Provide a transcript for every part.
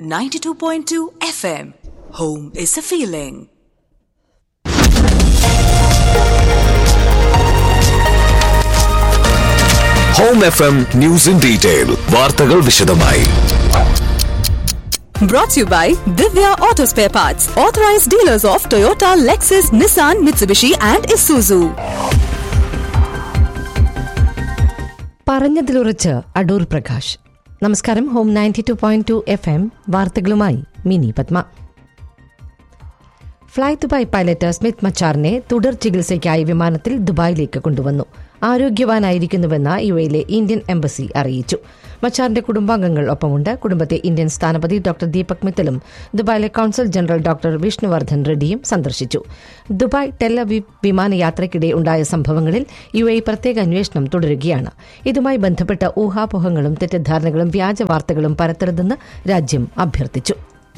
92.2 FM. Home is a feeling. Home F M news in detail വാർത്തകൾ വിശദമായി Brought to you by Divya Auto Spare Parts, authorized dealers of Toyota, Lexus, Nissan, Mitsubishi, and Isuzu. പറഞ്ഞതിലുറച്ച് Adoor Prakash നമസ്കാരം home ninety two point two F M വാർത്തകളുമായി Mini Padma fly Dubai pilot Smith മച്ചാറിനെ തുടർ ചികിത്സയ്ക്കായി വിമാനത്തിൽ ദുബായിലേക്ക് കൊണ്ടുവന്നു ആരോഗ്യവാനായിരിക്കുന്നുവെന്ന് യു എയിലെ ഇന്ത്യൻ എംബസി അറിയിച്ചു മച്ചാറിന്റെ കുടുംബാംഗങ്ങൾ ഒപ്പമുണ്ട് കുടുംബത്തെ ഇന്ത്യൻ സ്ഥാനപതി ഡോക്ടർ ദീപക് മിത്തലും ദുബായിലെ കൌൺസിൽ ജനറൽ ഡോക്ടർ വിഷ്ണുവർദ്ധൻ റെഡ്ഡിയും സന്ദർശിച്ചു ദുബായ് ടെല്ലവീവ് വിമാനയാത്രയ്ക്കിടെ ഉണ്ടായ സംഭവങ്ങളിൽ യു എ പ്രത്യേക അന്വേഷണം തുടരുകയാണ് ഇതുമായി ബന്ധപ്പെട്ട ഊഹാപോഹങ്ങളും തെറ്റിദ്ധാരണകളും വ്യാജ വാർത്തകളും പരത്തരുതെന്ന് രാജ്യം അഭ്യർത്ഥിച്ചു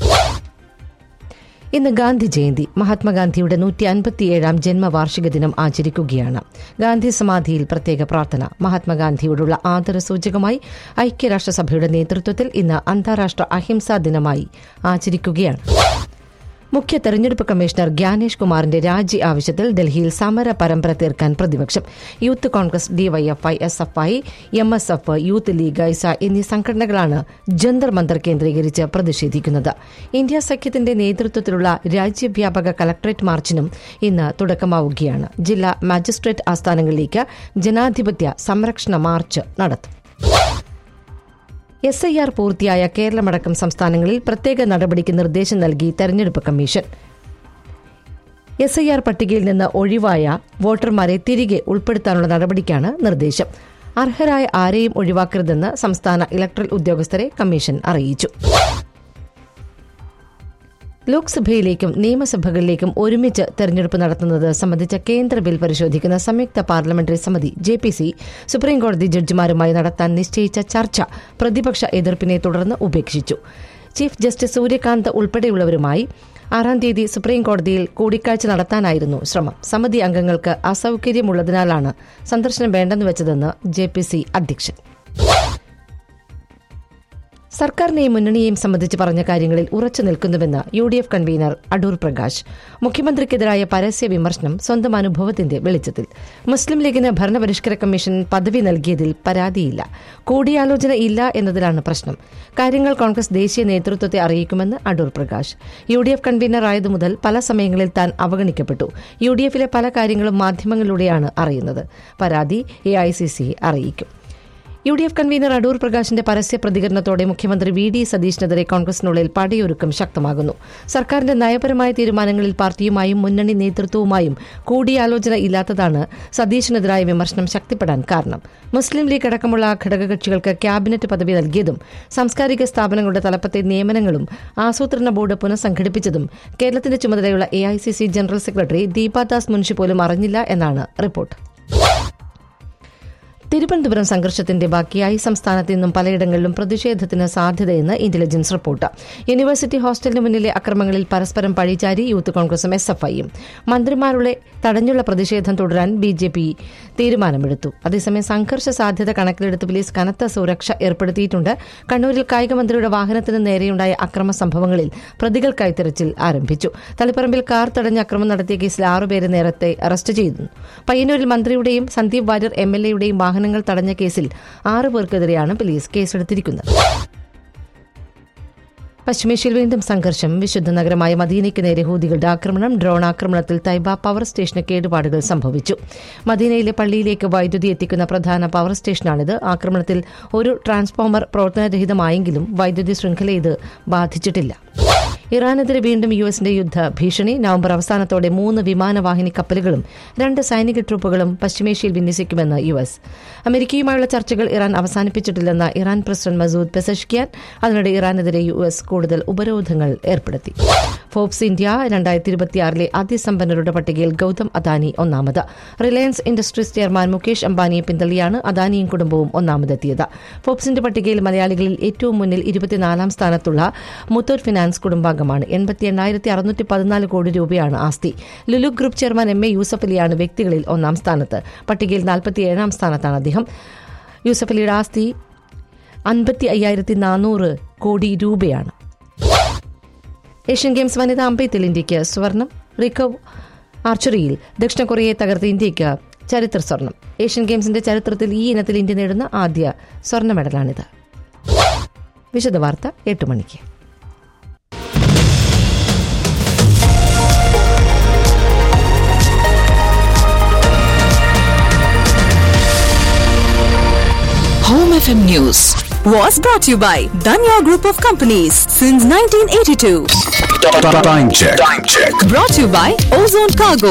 ഇന്ന് ഗാന്ധി ജയന്തി മഹാത്മാഗാന്ധിയുടെ നൂറ്റി അൻപത്തിയേഴാം ജന്മവാർഷിക ദിനം ആചരിക്കുകയാണ് ഗാന്ധി സമാധിയിൽ പ്രത്യേക പ്രാർത്ഥന മഹാത്മാഗാന്ധിയോടുള്ള ആദരസൂചകമായി ഐക്യരാഷ്ട്രസഭയുടെ നേതൃത്വത്തിൽ ഇന്ന് അന്താരാഷ്ട്ര അഹിംസാ ദിനമായി ആചരിക്കുകയാണ് മുഖ്യ തെരഞ്ഞെടുപ്പ് കമ്മീഷണർ ഗ്യാനേഷ് കുമാറിന്റെ രാജി ആവശ്യത്തിൽ ഡൽഹിയിൽ സമര പരമ്പര തീർക്കാൻ പ്രതിപക്ഷം youth Congress DYFI S F I M S F youth league AISA എന്നീ സംഘടനകളാണ് ജന്തർ മന്ദർ കേന്ദ്രീകരിച്ച് പ്രതിഷേധിക്കുന്നത് ഇന്ത്യ സഖ്യത്തിന്റെ നേതൃത്വത്തിലുള്ള രാജ്യവ്യാപക കലക്ടറേറ്റ് മാർച്ചിനും ഇന്ന് തുടക്കമാവുകയാണ് ജില്ലാ മജിസ്ട്രേറ്റ് ആസ്ഥാനങ്ങളിലേക്ക് ജനാധിപത്യ സംരക്ഷണ മാർച്ച് നടത്തും എസ് ഐ ആർ പൂർത്തിയായ കേരളമടക്കം സംസ്ഥാനങ്ങളിൽ പ്രത്യേക നടപടിക്ക് നിർദ്ദേശം നൽകി തെരഞ്ഞെടുപ്പ് കമ്മീഷൻ എസ് ഐ ആർ പട്ടികയിൽ നിന്ന് ഒഴിവായ വോട്ടർമാരെ തിരികെ ഉൾപ്പെടുത്താനുള്ള നടപടിക്കാണ് നിർദ്ദേശം അർഹരായ ആരെയും ഒഴിവാക്കരുതെന്ന് സംസ്ഥാന ഇലക്ട്രൽ ഉദ്യോഗസ്ഥരെ കമ്മീഷൻ അറിയിച്ചു ലോക്സഭയിലേക്കും നിയമസഭകളിലേക്കും ഒരുമിച്ച് തെരഞ്ഞെടുപ്പ് നടത്തുന്നത് സംബന്ധിച്ച കേന്ദ്ര ബിൽ പരിശോധിക്കുന്ന സംയുക്ത പാർലമെന്ററി സമിതി ജെ പി സി സുപ്രീംകോടതി ജഡ്ജിമാരുമായി നടത്താൻ നിശ്ചയിച്ച ചർച്ച പ്രതിപക്ഷ എതിർപ്പിനെ തുടർന്ന് ഉപേക്ഷിച്ചു ചീഫ് ജസ്റ്റിസ് സൂര്യകാന്ത് ഉൾപ്പെടെയുള്ളവരുമായി ആറാം തീയതി സുപ്രീംകോടതിയിൽ കൂടിക്കാഴ്ച നടത്താനായിരുന്നു ശ്രമം സമിതി അംഗങ്ങൾക്ക് അസൌകര്യമുള്ളതിനാലാണ് സന്ദർശനം വേണ്ടെന്ന് വെച്ചതെന്ന് ജെ പി സി അധ്യക്ഷൻ സർക്കാരിനെയും മുന്നണിയെയും സംബന്ധിച്ച് പറഞ്ഞ കാര്യങ്ങളിൽ ഉറച്ചു നിൽക്കുന്നുവെന്ന് U D F convener Adoor Prakash മുഖ്യമന്ത്രിക്കെതിരായ പരസ്യ വിമർശനം സ്വന്തം അനുഭവത്തിന്റെ വെളിച്ചത്തിൽ മുസ്ലിം ലീഗിന് ഭരണപരിഷ്കര കമ്മീഷൻ പദവി നൽകിയതിൽ പരാതിയില്ല കൂടിയാലോചന ഇല്ല എന്നതിലാണ് പ്രശ്നം കാര്യങ്ങൾ കോൺഗ്രസ് ദേശീയ നേതൃത്വത്തെ അറിയിക്കുമെന്ന് Adoor Prakash U D F convener ആയതു മുതൽ പല സമയങ്ങളിൽ താൻ അവഗണിക്കപ്പെട്ടു യു ഡി എഫിലെ പല കാര്യങ്ങളും മാധ്യമങ്ങളിലൂടെയാണ് അറിയുന്നത് പരാതി എ ഐ സി സി അറിയിക്കും U D F convener Adoor പ്രകാശിന്റെ പരസ്യ പ്രതികരണത്തോടെ മുഖ്യമന്ത്രി വി ഡി സതീഷിനെതിരെ കോൺഗ്രസിനുള്ളിൽ പടയൊരുക്കം ശക്തമാകുന്നു സർക്കാരിന്റെ നയപരമായ തീരുമാനങ്ങളിൽ പാർട്ടിയുമായും മുന്നണി നേതൃത്വവുമായും കൂടിയാലോചന ഇല്ലാത്തതാണ് സതീഷിനെതിരായ വിമർശനം ശക്തിപ്പെടാൻ കാരണം മുസ്ലിം ലീഗ് അടക്കമുള്ള ഘടകകക്ഷികൾക്ക് ക്യാബിനറ്റ് പദവി നൽകിയതും സാംസ്കാരിക സ്ഥാപനങ്ങളുടെ തലപ്പത്തെ നിയമനങ്ങളും ആസൂത്രണ ബോർഡ് പുനഃസംഘടിപ്പിച്ചതും കേരളത്തിന്റെ ചുമതലയുള്ള എ ജനറൽ സെക്രട്ടറി ദീപാദാസ് മുൻഷി പോലും അറിഞ്ഞില്ല എന്നാണ് റിപ്പോർട്ട് തിരുവനന്തപുരം സംഘർഷത്തിന്റെ ബാക്കിയായി സംസ്ഥാനത്ത് നിന്നും പലയിടങ്ങളിലും പ്രതിഷേധത്തിന് സാധ്യതയെന്ന് ഇന്റലിജൻസ് റിപ്പോർട്ട് യൂണിവേഴ്സിറ്റി ഹോസ്റ്റലിന് മുന്നിലെ അക്രമങ്ങളിൽ പരസ്പരം പഴിചാരി യൂത്ത് കോൺഗ്രസും എസ് എഫ് ഐയും മന്ത്രിമാരുടെ തടഞ്ഞുള്ള പ്രതിഷേധം തുടരാൻ ബി ജെ പി തീരുമാനമെടുത്തു അതേസമയം സംഘർഷ സാധ്യത കണക്കിലെടുത്ത് പോലീസ് കനത്ത സുരക്ഷ ഏർപ്പെടുത്തിയിട്ടുണ്ട് കണ്ണൂരിൽ കായിക മന്ത്രിയുടെ വാഹനത്തിന് നേരെയുണ്ടായ അക്രമ സംഭവങ്ങളിൽ പ്രതികൾക്കായി തിരച്ചിൽ ആരംഭിച്ചു തളിപ്പറമ്പിൽ കാർ തടഞ്ഞ് അക്രമം നടത്തിയ കേസിൽ ആറുപേരെ നേരത്തെ അറസ്റ്റ് ചെയ്തു പയ്യന്നൂരിൽ മന്ത്രിയുടെയും സന്ദീപ് വാര്യർ എം എൽ എയുടെയും വാഹനങ്ങൾ തടഞ്ഞ കേസിൽ ആറ് പേർക്കെതിരെയാണ് പോലീസ് കേസെടുത്തിരിക്കുന്നത് പശ്ചിമേഷ്യയിൽ വീണ്ടും സംഘർഷം വിശുദ്ധ നഗരമായ മദീനയ്ക്ക് നേരെ ഹൂതികളുടെ ആക്രമണം ഡ്രോൺ ആക്രമണത്തിൽ തൈബ പവർ സ്റ്റേഷന് കേടുപാടുകൾ സംഭവിച്ചു മദീനയിലെ പള്ളിയിലേക്ക് വൈദ്യുതി എത്തിക്കുന്ന പ്രധാന പവർ സ്റ്റേഷനാണിത് ആക്രമണത്തിൽ ഒരു ട്രാൻസ്ഫോമർ പ്രവർത്തനരഹിതമായെങ്കിലും വൈദ്യുതി ശൃംഖല ഇത് ബാധിച്ചിട്ടില്ല ഇറാനെതിരെ വീണ്ടും യു എസിന്റെ യുദ്ധ ഭീഷണി നവംബർ അവസാനത്തോടെ മൂന്ന് വിമാനവാഹിനി കപ്പലുകളും രണ്ട് സൈനിക ട്രൂപ്പുകളും പശ്ചിമേഷ്യയിൽ വിന്യസിക്കുമെന്ന് യു എസ് അമേരിക്കയുമായുള്ള ചർച്ചകൾ ഇറാൻ അവസാനിപ്പിച്ചിട്ടില്ലെന്ന് ഇറാൻ പ്രസിഡന്റ് മസൂദ് പെസഷ്കിയാൻ അതിനിടെ ഇറാനെതിരെ യു എസ് കൂടുതൽ ഉപരോധങ്ങൾ ഏർപ്പെടുത്തി ഫോബ്സ് ഇന്ത്യ രണ്ടായിരത്തി ഇരുപത്തിയാറിലെ അതിസമ്പന്നരുടെ പട്ടികയിൽ ഗൌതം അദാനി ഒന്നാമത് റിലയൻസ് ഇൻഡസ്ട്രീസ് ചെയർമാൻ മുകേഷ് അംബാനിയെ പിന്തള്ളിയാണ് അദാനിയും കുടുംബവും ഒന്നാമതെത്തിയത് ഫോബ്സിന്റെ പട്ടികയിൽ മലയാളികളിൽ ഏറ്റവും മുന്നിൽ ഇരുപത്തിനാലാം സ്ഥാനത്തുള്ള മുത്തൂറ്റ് ഫിനാൻസ് കുടുംബാംഗമാണ് എൺപത്തി എണ്ണായിരത്തി അറുന്നൂറ്റി പതിനാല് കോടി രൂപയാണ് ആസ്തി Lulu group chairman M A Yusuff അലിയാണ് വ്യക്തികളിൽ ഒന്നാം സ്ഥാനത്ത് പട്ടികയിൽ നാൽപ്പത്തിയേഴാം സ്ഥാനത്താണ് അദ്ദേഹം യൂസഫ് അലിയുടെ ആസ്തി അൻപത്തി അയ്യായിരത്തി നാനൂറ് കോടി രൂപയാണ് ഏഷ്യൻ ഗെയിംസ് വനിതാ അമ്പയത്തിൽ ഇന്ത്യയ്ക്ക് സ്വർണം റിക്കവ് ആർച്ചറിയിൽ ദക്ഷിണ കൊറിയയെ തകർത്ത് ഇന്ത്യയ്ക്ക് ചരിത്ര സ്വർണം ഏഷ്യൻ ഗെയിംസിന്റെ ചരിത്രത്തിൽ ഈ ഇനത്തിൽ ഇന്ത്യ നേടുന്ന ആദ്യ സ്വർണ്ണ മെഡലാണിത് വിശദവാർത്ത എട്ട് മണിക്ക് Home FM News was brought to you by Danya Group of Companies since 1982. Time check. Time check. Brought to you by Ozone Cargo.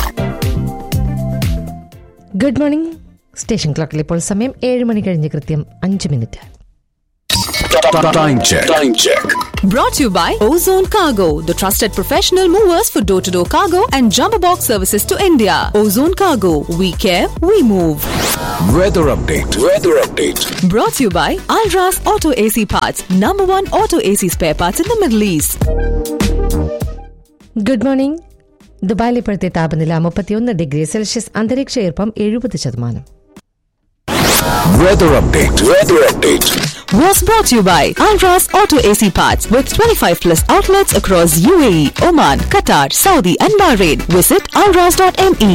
Good morning station ക്ലോക്കിൽ ഇപ്പോൾ സമയം ഏഴ് മണി കഴിഞ്ഞ് കൃത്യം അഞ്ച് minute Time check. Time check. Brought to you by Ozone Cargo, the trusted professional movers for door to door cargo and jumbo box services to India. Ozone Cargo, we care, we move. Weather update. Weather update. Brought to you by Alras Auto AC Parts, number one auto AC spare parts in the Middle East. Good morning ദുബായിൽ ഇപ്പോഴത്തെ താപനില മുപ്പത്തിയൊന്ന് degree Celsius അന്തരീക്ഷ ഈർപ്പം എഴുപത് ശതമാനം Weather update. Weather update. Was brought to you by Alras Auto AC Parts with 25 plus outlets across UAE, Oman, Qatar, Saudi, and Bahrain. Visit alras.me.